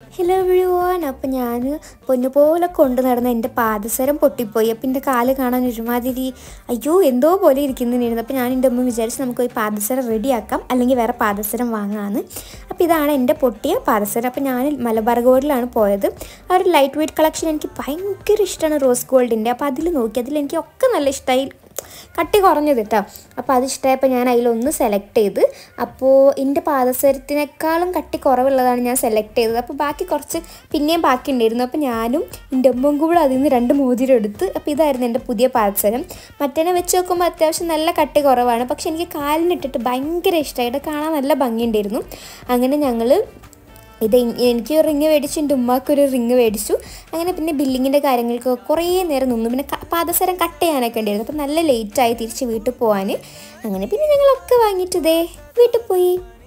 hello everyone അപ്പം ഞാൻ പൊന്നുപോലെ കൊണ്ട് നടന്ന എൻ്റെ പാദസരം പൊട്ടിപ്പോയി അപ്പം എൻ്റെ കാല് കാണാൻ ഒരുമാതിരി അയ്യോ എന്തോ പോലെ ഇരിക്കുന്നതിനായിരുന്നു അപ്പോൾ ഞാൻ എൻ്റെ അമ്മ വിചാരിച്ച് നമുക്ക് ഒരു പാദസരം റെഡിയാക്കാം അല്ലെങ്കിൽ വേറെ പാദസരം വാങ്ങാമെന്ന് അപ്പോൾ ഇതാണ് എൻ്റെ പൊട്ടിയ പാദസരം അപ്പോൾ ഞാൻ മലബാർ ഗോൾഡിലാണ് പോയത് ആ ഒരു ലൈറ്റ് വെയ്റ്റ് കളക്ഷൻ എനിക്ക് ഭയങ്കര ഇഷ്ടമാണ് റോസ് ഗോൾഡിൻ്റെ അപ്പോൾ അതിൽ നോക്കി അതിൽ എനിക്ക് ഒക്കെ നല്ല ഇഷ്ടമായി കട്ടി കുറഞ്ഞത് കേട്ടോ അപ്പോൾ അത് ഇഷ്ടമായപ്പോൾ ഞാൻ അതിലൊന്ന് സെലക്ട് ചെയ്ത് അപ്പോൾ എൻ്റെ പാദസരത്തിനേക്കാളും കട്ടി കുറവുള്ളതാണ് ഞാൻ സെലക്ട് ചെയ്തത് അപ്പോൾ ബാക്കി കുറച്ച് പിന്നെയും ബാക്കി ഉണ്ടായിരുന്നു അപ്പോൾ ഞാനും എൻ്റെ അമ്മയും കൂടെ അതിൽ നിന്ന് രണ്ട് മോതിരം എടുത്ത് അപ്പോൾ ഇതായിരുന്നു എൻ്റെ പുതിയ പാദസരം മറ്റേനെ വെച്ച് നോക്കുമ്പോൾ അത്യാവശ്യം നല്ല കട്ടി കുറവാണ് പക്ഷെ എനിക്ക് കാലിനിട്ടിട്ട് ഭയങ്കര ഇഷ്ടമായിട്ട് കാണാൻ നല്ല ഭംഗിയുണ്ടായിരുന്നു അങ്ങനെ ഞങ്ങൾ ഇത് എൻ- എനിക്ക് ഒരു റിങ് മേടിച്ചു എൻ്റെ ഉമ്മാക്ക് ഒരു റിങ് മേടിച്ചു അങ്ങനെ പിന്നെ ബില്ലിങ്ങിൻ്റെ കാര്യങ്ങൾക്ക് കുറേ നേരം നിന്നു പിന്നെ ക- പാദസരം കട്ട് ചെയ്യാനൊക്കെ ഉണ്ടായിരുന്നു അപ്പം നല്ല ലേറ്റായി തിരിച്ച് വീട്ടിൽ പോകാൻ അങ്ങനെ പിന്നെ ഞങ്ങളൊക്കെ വാങ്ങിയിട്ട് ഇതേ വീട്ടിൽ പോയി